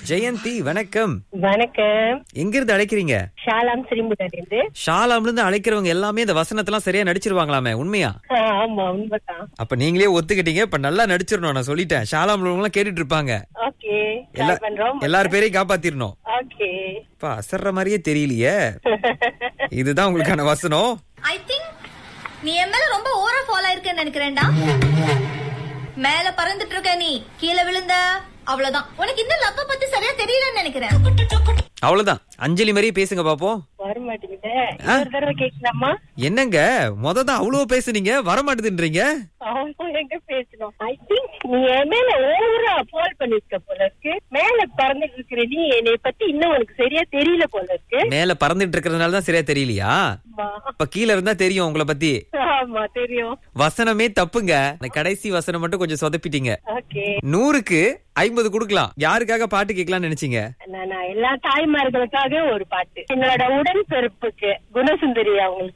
ஜெயந்தி வணக்கம் வணக்கம் எங்க இருந்து அழைக்கிறீங்க ஷாலாம் சிரிமுட்டிலிருந்து ஷாலாம்ல இருந்து அழைக்கிறவங்க எல்லாமே இந்த வசனத்தெல்லாம் சரியா நடிச்சிருவாங்களாமே உண்மையா ஆ, ஆமா உண்மைதான் அப்ப நீங்களே ஒத்துக்கிட்டீங்க இப்ப நல்லா நடிச்சிடணும் நான் சொல்லிட்டேன் ஷாலாம்ல எல்லாம் கேட்டுட்டு இருப்பாங்க ஓகே எல்லா பண்றோம் எல்லார் பேரையும் காப்பாத்திரணும் ஓகே இப்ப அசர்ற மாதிரியே தெரியலையே இதுதான் உங்களுக்கான வசனம் ஐ திங்க் நீ என் மேல ரொம்ப ஓவரா ஃபாலோ இருக்கேன்னு நினைக்கிறேன்டா மேல பறந்துட்டு இருக்க நீ கீழே விழுந்த அவ்வளவுதான் உனக்கு இன்னும் லப்ப பத்தி சரியா தெரியலன்னு நினைக்கிறேன் அவ்வளவுதான் அஞ்சலி மாதிரியே பேசுங்க பாப்போம் வர மாட்டேங்குதே இன்னொரு தடவை கேட்கலாமா என்னங்க மொத தான் அவ்வளவு பேசுனீங்க வரமாட்டுதுன்றீங்க அவங்க எங்க பேசணும் ஐ திங்க் நீ என் மேல ஓவரா ஃபால் பண்ணிருக்க போல இருக்கு மேல பறந்துட்டு இருக்கிற நீ என்னை பத்தி இன்னும் உனக்கு சரியா தெரியல போல இருக்கு மேல பறந்துட்டு இருக்கிறதுனால தான் சரியா தெரியலையா ஆமா. இப்ப கீழ இருந்தா தெரியும் உங்களை பத்தி ஆமா தெரியும் வசனமே தப்புங்க அந்த கடைசி வசனம் மட்டும் கொஞ்சம் சொதப்பிட்டீங்க ஓகே நூறுக்கு ஐம்பது கொடுக்கலாம் யாருக்காக பாட்டு கேட்கலாம்னு நினைச்சீங்க நான் நான் எல்லா தாய்மார்களுக்காக ஒரு பாட்டு என்னோட உடன்பிறப்புக்கு குணசுந்தரி அவங்களுக்கு